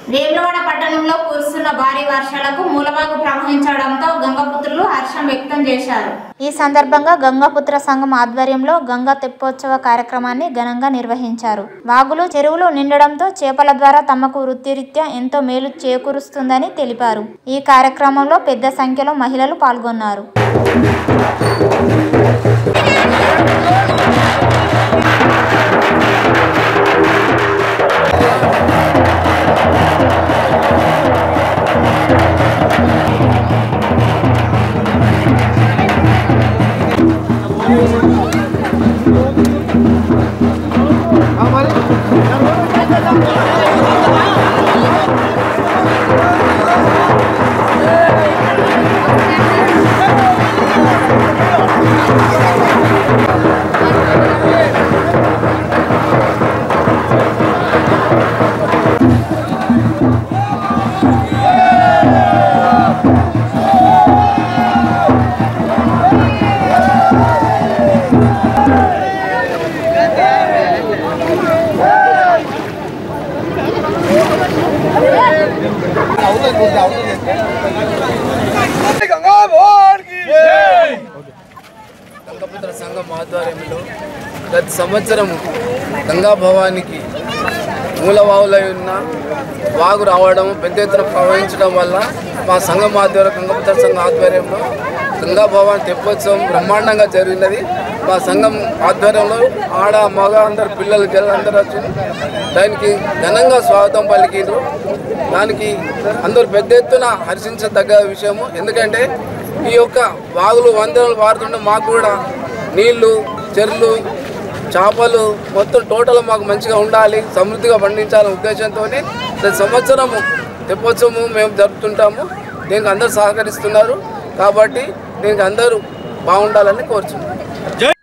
వేములవాడ పట్టణంలో కురుస్తున్న భారీ వర్షాలకు మూలవాగు ప్రవహించడంతో గంగపుత్రులు హర్షం వ్యక్తం చేశారు ఈ సందర్భంగా గంగాపుత్ర సంఘం ఆధ్వర్యంలో గంగా తెప్పోత్సవ కార్యక్రమాన్ని ఘనంగా నిర్వహించారు వాగులు చెరువులు నిండడంతో చేపల ద్వారా తమకు వృత్తిరీత్యా ఎంతో మేలు చేకూరుస్తుందని తెలిపారు ఈ కార్యక్రమంలో పెద్ద సంఖ్యలో మహిళలు పాల్గొన్నారు గంగపుత్ర సంఘం ఆధ్వర్యంలో గత సంవత్సరం గంగా భవానికి మూలవావులై ఉన్న వాగు రావడం పెద్ద ఎత్తున ప్రవహించడం వల్ల మా సంఘం ఆధ్వర్యం గంగపుత్ర సంఘం ఆధ్వర్యంలో గంగా భవాని తెప్పోత్సవం బ్రహ్మాండంగా జరిగినది మా సంఘం ఆధ్వర్యంలో ఆడ మగ అందరు పిల్లలు అందరూ వచ్చి దానికి ఘనంగా స్వాగతం పలికిండ్రు దానికి అందరూ పెద్ద ఎత్తున హర్షించదగ్గ విషయము ఎందుకంటే ఈ యొక్క వాగులు వందనలు వారుతుంటే మాకు కూడా నీళ్లు చెర్లు చేపలు మొత్తం టోటల్ మాకు మంచిగా ఉండాలి సమృద్ధిగా పండించాలనే ఉద్దేశంతో ప్రతి సంవత్సరము తెప్పోత్సవము మేము జరుపుతుంటాము దీనికి అందరూ సహకరిస్తున్నారు కాబట్టి దీనికి అందరూ బాగుండాలని కోరుచున్నాం